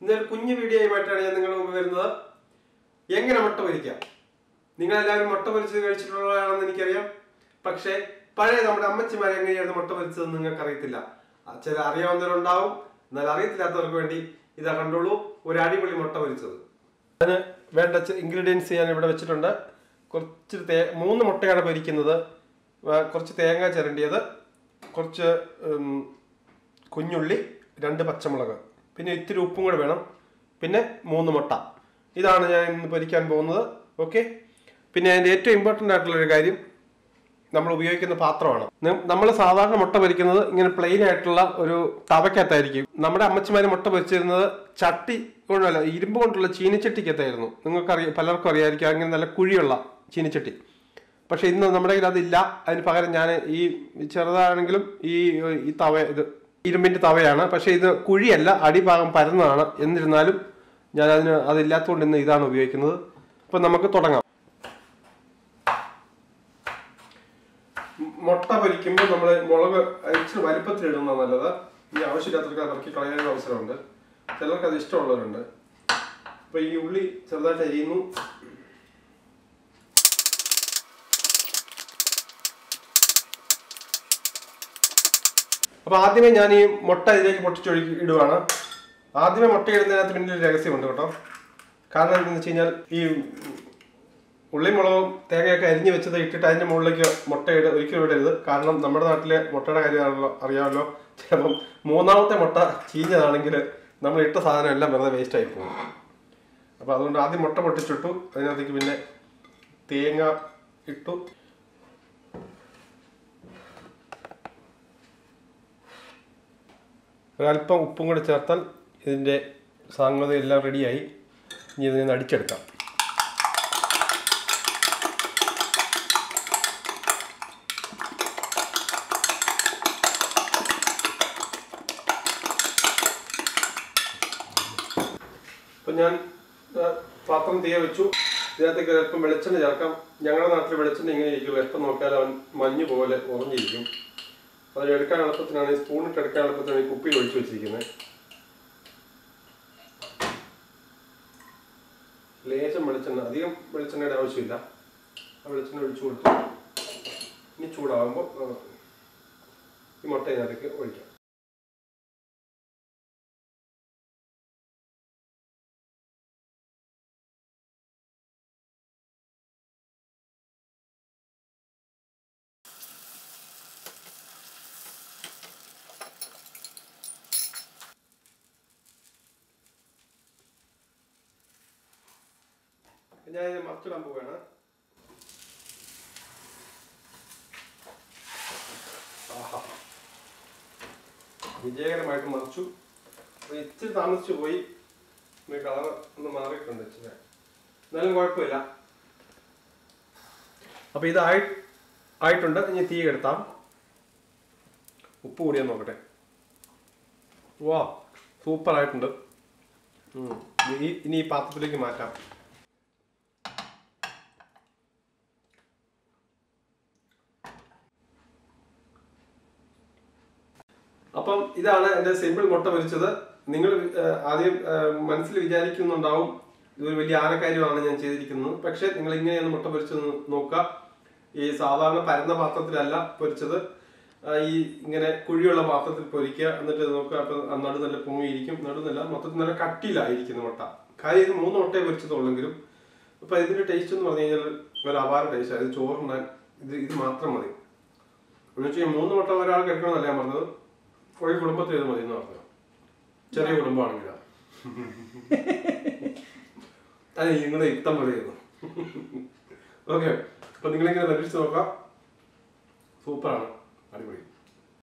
ഇന്നൊരു കുഞ്ഞു വീഡിയോയുമായിട്ടാണ് ഞാൻ നിങ്ങളുടെ മുമ്പ് വരുന്നത് എങ്ങനെ മുട്ട പൊരിക്കാം നിങ്ങളെല്ലാവരും മുട്ട പൊരിച്ചത് കഴിച്ചിട്ടുള്ളതാണെന്ന് എനിക്കറിയാം പക്ഷേ പഴയ നമ്മുടെ അമ്മച്ചിമാർ എങ്ങനെയായിരുന്നു മുട്ട പൊരിച്ചതെന്ന് നിങ്ങൾക്ക് അറിയത്തില്ല ചില അറിയാവുന്നവരുണ്ടാവും എന്നാൽ അറിയത്തില്ലാത്തവർക്ക് വേണ്ടി ഇതാ കണ്ടോളൂ ഒരു അടിപൊളി മുട്ട പൊരിച്ചത് അതിന് വേണ്ട ഇൻഗ്രീഡിയൻസ് ഞാൻ ഇവിടെ വെച്ചിട്ടുണ്ട് കുറച്ച് തേ മൂന്ന് മുട്ടയാണ് പൊരിക്കുന്നത് ആ, കുറച്ച് തേങ്ങ ചിരണ്ടിയത് കുറച്ച് ഉം, കുഞ്ഞുള്ളി രണ്ട് പച്ചമുളക് പിന്നെ ഇത്തിരി ഉപ്പും കൂടെ വേണം പിന്നെ മൂന്ന് മുട്ട ഇതാണ് ഞാൻ ഇന്ന് പൊരിക്കാൻ പോകുന്നത് ഓക്കെ പിന്നെ അതിൻ്റെ ഏറ്റവും ഇമ്പോർട്ടൻ്റ് ആയിട്ടുള്ള ഒരു കാര്യം നമ്മൾ ഉപയോഗിക്കുന്ന പാത്രമാണ് നമ്മൾ സാധാരണ മുട്ട പൊരിക്കുന്നത് ഇങ്ങനെ പ്ലെയിൻ ആയിട്ടുള്ള ഒരു തവയ്ക്കകത്തായിരിക്കും നമ്മുടെ അമ്മച്ചിമാര് മുട്ട പൊരിച്ചിരുന്നത് ചട്ടി കൊണ്ടല്ല ഇരുമ്പ് കൊണ്ടുള്ള ചീനിച്ചട്ടിക്കകത്തായിരുന്നു നിങ്ങൾക്കറിയാം പലർക്കും അറിയാമായിരിക്കും അങ്ങനെ നല്ല കുഴിയുള്ള ചീനിച്ചട്ടി പക്ഷെ ഇന്ന് നമ്മുടെ കയ്യിൽ അതില്ല അതിന് പകരം ഞാൻ ഈ ചെറുതാണെങ്കിലും ഈ ഈ തവ ഇത് ഇരുമ്പിന്റെ തവയാണ് പക്ഷെ ഇത് കുഴിയല്ല അടിഭാഗം പരന്നതാണ് എന്നിരുന്നാലും ഞാൻ അതിന് അതില്ലാത്തതുകൊണ്ട് ഇന്ന് ഇതാണ് ഉപയോഗിക്കുന്നത് അപ്പൊ നമുക്ക് തുടങ്ങാം മുട്ട പൊരിക്കുമ്പോൾ നമ്മൾ മുളക് ഇച്ചിരി വലിപ്പത്തിൽ ഇടുന്നത് നല്ലത് ഈ ആവശ്യമില്ലാത്തവർക്ക് അത് ഇറക്കി കളയാനുള്ള അവസരമുണ്ട് ചിലർക്ക് അത് ഇഷ്ടമുള്ളവരുണ്ട് അപ്പൊ ഈ ഉള്ളി ചെറുതായിട്ട് അരിയുന്നു അപ്പൊ ആദ്യമേ ഞാൻ ഈ മുട്ട ഇതിലേക്ക് പൊട്ടിച്ചൊഴുക്കി ഇടുവാണ് ആദ്യമേ മുട്ട ഇടുന്നതിനകത്ത് പിന്നെ ഒരു രഹസ്യമുണ്ട് കേട്ടോ കാരണം എന്താണെന്ന് വെച്ച് കഴിഞ്ഞാൽ ഈ ഉള്ളിയും മുളകും തേങ്ങയൊക്കെ അരിഞ്ഞ് വെച്ചത് ഇട്ടിട്ട് അതിന്റെ മുകളിലേക്ക് മുട്ട ഇട ഒരിക്കലും ഇടരുത് കാരണം നമ്മുടെ നാട്ടിലെ മുട്ടയുടെ കാര്യമാണല്ലോ അറിയാമല്ലോ ചിലപ്പം മൂന്നാമത്തെ മുട്ട ചീഞ്ഞതാണെങ്കിൽ നമ്മൾ ഇട്ട സാധനം എല്ലാം വെറുതെ വേസ്റ്റ് ആയി പോകും അപ്പോൾ അതുകൊണ്ട് ആദ്യം മുട്ട പൊട്ടിച്ചിട്ടു അതിനകത്തേക്ക് പിന്നെ തേങ്ങ ഇട്ടു ഒരല്പം ഉപ്പും കൂടെ ചേർത്താൽ ഇതിൻ്റെ സാങ്കത എല്ലാം റെഡിയായി ഇനി ഇതിനെ ഒന്ന് അടിച്ചെടുക്കാം അപ്പം ഞാൻ ആ, പാത്രം തീയ വെച്ചു ഇതിനകത്തേക്ക് അല്പം വെളിച്ചെണ്ണ ചേർക്കാം ഞങ്ങളുടെ നാട്ടിൽ വെളിച്ചെണ്ണ ഇങ്ങനെ ഇരിക്കും എപ്പം നോക്കിയാൽ അവൻ മഞ്ഞ് പോലെ ഉറഞ്ഞിരിക്കും അത് എടുക്കാൻ എളുപ്പത്തിനാണ് ഈ സ്പൂണിട്ട് എടുക്കാൻ എളുപ്പത്തിനാണ് ഈ കുപ്പിയിൽ ഒഴിച്ചു വെച്ചിരിക്കുന്നത് ലേശം വെളിച്ചെണ്ണ അധികം വെളിച്ചെണ്ണയുടെ ആവശ്യമില്ല ആ വെളിച്ചെണ്ണ ഒഴിച്ചു കൊടുത്തു ഇനി ചൂടാകുമ്പോൾ ആ, ഈ മുട്ട ഇതിനകത്തേക്ക് ഒഴിക്കാം ഞാൻ ഇത് മറിച്ചിടാൻ പോവുകയാണ് ആഹാ. വിജയകരമായിട്ട് മറിച്ചു അപ്പൊ ഇച്ചിരി താമസിച്ചു പോയി കളർ ഒന്ന് മാറിയിട്ടുണ്ട് ഇച്ചിരി എന്നാലും കുഴപ്പമില്ല അപ്പൊ ഇത് ആയി ആയിട്ടുണ്ട് ഇനി തീ കെടുത്താം ഉപ്പ് കൂടിയാൽ നോക്കട്ടെ വാ സൂപ്പർ ആയിട്ടുണ്ട് ഉം. ഈ ഇനി ഈ പാത്രത്തിലേക്ക് മാറ്റാം അപ്പം ഇതാണ് എൻ്റെ സിമ്പിൾ മുട്ട പൊരിച്ചത് നിങ്ങൾ ഏഹ്, ആദ്യം ഏഹ്, മനസ്സിൽ വിചാരിക്കുന്നുണ്ടാവും ഇതൊരു വലിയ ആനക്കാര്യമാണ് ഞാൻ ചെയ്തിരിക്കുന്നത് പക്ഷെ നിങ്ങൾ ഇങ്ങനെയാണ് മുട്ട പൊരിച്ചത് നോക്കുക ഈ സാധാരണ പരന്ന പാത്രത്തിലല്ല പൊരിച്ചത് ആ, ഈ ഇങ്ങനെ കുഴിയുള്ള പാത്രത്തിൽ പൊരിക്കുക എന്നിട്ട് ഇത് നോക്കുക അപ്പൊ ആ നടു നല്ല പൊങ്ങിയിരിക്കും നടുന്നല്ല മൊത്തത്തിൽ നല്ല കട്ടിയിലായിരിക്കുന്ന മുട്ട കാര്യം ഇത് മൂന്ന് മുട്ടയെ പൊരിച്ചതുള്ളെങ്കിലും അപ്പൊ ഇതിന്റെ ടേസ്റ്റ് എന്ന് പറഞ്ഞു കഴിഞ്ഞാൽ ഒരു അപാര ടേസ്റ്റ് അത് ചോറുണ്ടാൻ ഇത് ഇത് മാത്രം മതി എന്ന് വെച്ചാൽ മൂന്ന് മുട്ട ഒരാൾ കഴിക്കണമെന്നല്ല ഞാൻ പറഞ്ഞത് ഒരു കുടുംബത്തിൽ ഇത് മതി എന്ന് പറഞ്ഞു ചെറിയ കുടുംബമാണെങ്കിലാ അത് നിങ്ങളുടെ യുക്തം പറയുന്നു ഓക്കെ അപ്പൊ നിങ്ങളിങ്ങനെ പരീക്ഷിച്ച് നോക്കാം സൂപ്പറാണ് അടിപൊളി